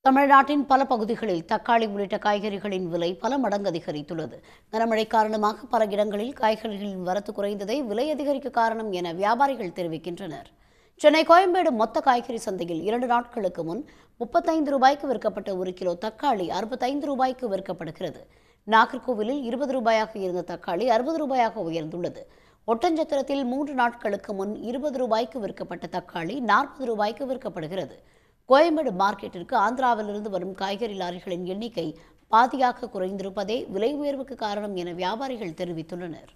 தமிழ்நாட்டின் பல பகுதிகளில் தக்காளி உள்ளிட்ட காய்கறிகளின் விலை பல மடங்கு அதிகரித்துள்ளது கனமழை காரணமாக பல இடங்களில் காய்கறிகளின் வரத்து குறைந்ததே விலை அதிகரிக்க காரணம் என வியாபாரிகள் தெரிவிக்கின்றனர் சென்னை கோயம்பேடு மொத்த காய்கறி சந்தையில் இரண்டு நாட்களுக்கு முன் முப்பத்தைந்து ரூபாய்க்கு விற்கப்பட்ட ஒரு கிலோ தக்காளி அறுபத்தைந்து ரூபாய்க்கு விற்கப்படுகிறது நாகர்கோவிலில் இருபது ரூபாயாக இருந்த தக்காளி அறுபது ரூபாயாக உயர்ந்துள்ளது ஒட்டஞ்சத்திரத்தில் மூன்று நாட்களுக்கு முன் இருபது ரூபாய்க்கு விற்கப்பட்ட தக்காளி நாற்பது ரூபாய்க்கு விற்கப்படுகிறது கோயம்பேடு மார்க்கெட்டிற்கு ஆந்திராவிலிருந்து வரும் காய்கறி லாரிகளின் எண்ணிக்கை பாதியாக குறைந்திருப்பதே விலை உயர்வுக்கு காரணம் என வியாபாரிகள் தெரிவித்துள்ளனர்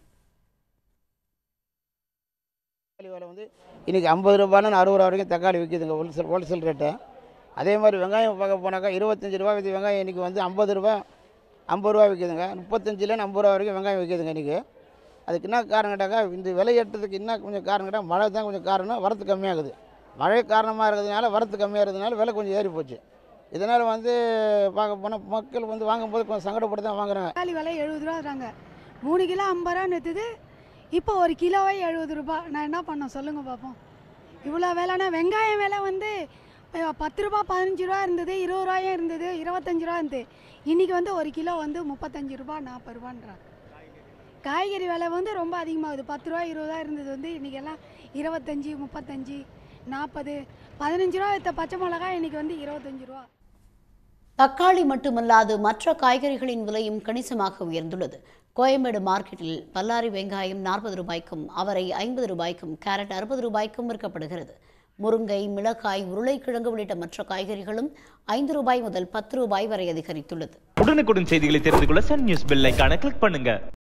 தக்காளி விலை வந்து இன்றைக்கி ஐம்பது ரூபான்னு அறுபது ரூபா வரைக்கும் தக்காளி விற்கிதுங்க ஹோல்சேல் ஹோல்சேல் ரேட்டு அதே மாதிரி வெங்காயம் பார்க்க போனாக்கா இருபத்தஞ்சி ரூபா விற்று வெங்காயம் இன்றைக்கி வந்து ஐம்பது ரூபா ஐம்பது ரூபா விற்கிதுங்க முப்பத்தஞ்சிலேருந்து ஐம்பது ரூபா வரைக்கும் வெங்காயம் விற்கிதுங்க இன்றைக்கி அதுக்கு என்ன காரணம் கேட்டாக்கா இந்த விலை ஏற்றத்துக்கு என்ன கொஞ்சம் காரணம் கேட்டால் மழை தான் கொஞ்சம் காரணம் வரத்து கம்மியாகுது மழை காரணமாக இருக்கிறதுனால வரத்து கம்மியாக இருக்கிறதுனால விலை கொஞ்சம் ஏறி போச்சு இதனால் வந்து பார்க்க போனால் மக்கள் வந்து வாங்கும்போது கொஞ்சம் சங்கடப்பட்டு தான் வாங்குறாங்க தக்காளி விலை எழுபது ரூபா தராங்க மூணு கிலோ ஐம்பது ரூபா நிறுத்துது இப்போ ஒரு கிலோவே எழுபது ரூபாய் நான் என்ன பண்ணேன் சொல்லுங்கள் பார்ப்போம் இவ்வளோ விலைனா வெங்காயம் விலை வந்து அஹ், பத்து ரூபா பதினஞ்சு ரூபா இருந்தது இருபது ரூபாயும் இருந்தது இருபத்தஞ்சு ரூபா இருந்தது இன்றைக்கி வந்து ஒரு கிலோ வந்து முப்பத்தஞ்சு ரூபா நாற்பது ரூபான்றாங்க காய்கறி விலை வந்து ரொம்ப அதிகமாகுது பத்து ரூபா இருபது ரூபா இருந்தது வந்து இன்றைக்கெல்லாம் இருபத்தஞ்சி முப்பத்தஞ்சு நாற்பது பதினஞ்சு ரூபா விற்ற பச்சை மிளகாய் இன்றைக்கி வந்து இருபத்தஞ்சு ரூபா தக்காளி மட்டுமல்லாது மற்ற காய்கறிகளின் விலையும் கணிசமாக உயர்ந்துள்ளது கோயம்பேடு மார்க்கெட்டில் பல்லாரி வெங்காயம் நாற்பது ரூபாய்க்கும் அவரை ஐம்பது ரூபாய்க்கும் கேரட் அறுபது ரூபாய்க்கும் விற்கப்படுகிறது முருங்கை மிளகாய் உருளைக்கிழங்கு உள்ளிட்ட மற்ற காய்கறிகளும் ஐந்து ரூபாய் முதல் பத்து ரூபாய் வரை அதிகரித்துள்ளது உடனுக்குடன் செய்திகளை தெரிந்து கொள்ள சன் நியூஸ் பெல் ஐகானை கிளிக் பண்ணுங்க